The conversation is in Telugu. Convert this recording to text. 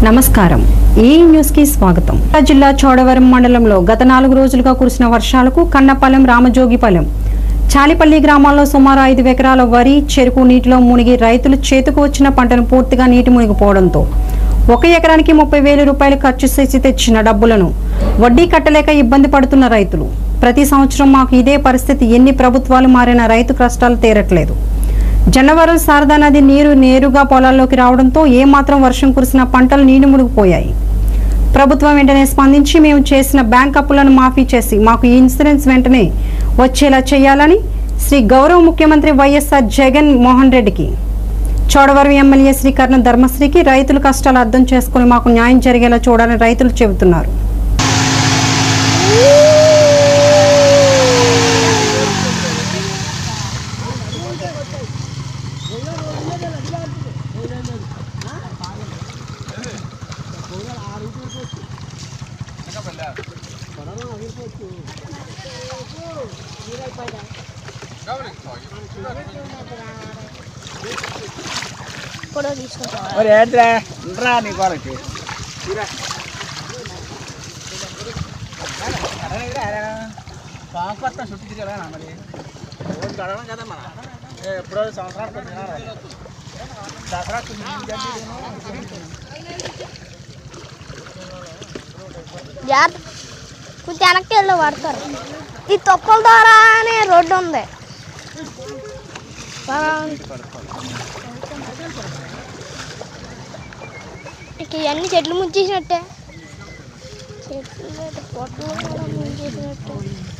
నమస్కారం ఈ న్యూస్ కి స్వాగతం జిల్లా చోడవరం మండలంలో గత నాలుగు రోజులుగా కురిసిన వర్షాలకు కన్నపాలెం రామజోగిపాలెం చాలిపల్లి గ్రామాల్లో సుమారు ఐదు ఎకరాల వరి చెరుకు నీటిలో మునిగి రైతులు చేతుకు వచ్చిన పంటను పూర్తిగా నీటి మునిగిపోవడంతో ఒక ఎకరానికి ముప్పై వేల రూపాయలు ఖర్చు చేసి తెచ్చిన డబ్బులను వడ్డీ కట్టలేక ఇబ్బంది పడుతున్న రైతులు ప్రతి సంవత్సరం మాకు ఇదే పరిస్థితి ఎన్ని ప్రభుత్వాలు మారిన రైతు కష్టాలు తీరట్లేదు జన్నవరం శారదా నది నీరు నేరుగా పొలాల్లోకి రావడంతో ఏమాత్రం వర్షం కురిసిన పంటలు నీరు మునిగిపోయాయి ప్రభుత్వం వెంటనే స్పందించి మేము చేసిన బ్యాంక్ అప్పులను మాఫీ చేసి మాకు ఈ ఇన్సూరెన్స్ వెంటనే వచ్చేలా చేయాలని శ్రీ గౌరవ ముఖ్యమంత్రి వైఎస్ఆర్ జగన్ మోహన్ రెడ్డికి చోడవరం ఎమ్మెల్యే శ్రీ కర్ణ ధర్మశ్రీకి రైతుల కష్టాలు అర్థం చేసుకుని మాకు న్యాయం జరిగేలా చూడాలని రైతులు చెబుతున్నారు ఫోటో తీసుకుంటా మరి ఏంట్రా ఉండరా నీ కొరకి కాకొత్త చుట్టూ తిరగలేనా మరి రోజు గడవడం కదా మన ఏ, ఎప్పుడో సంవత్సరానికి కొన్ని తినాలి. దసరా కొన్ని గంటలు తిను. జాగ్రత్త కొంచెం వెనక్కి వెళ్ళి పడతారు ఈ తొక్కల ద్వారా అనే రోడ్డు ఉంది ఇక ఇవన్నీ చెట్లు ముంచేసినట్టే చెట్లు పొట్లు కూడా ముంచేసినట్టే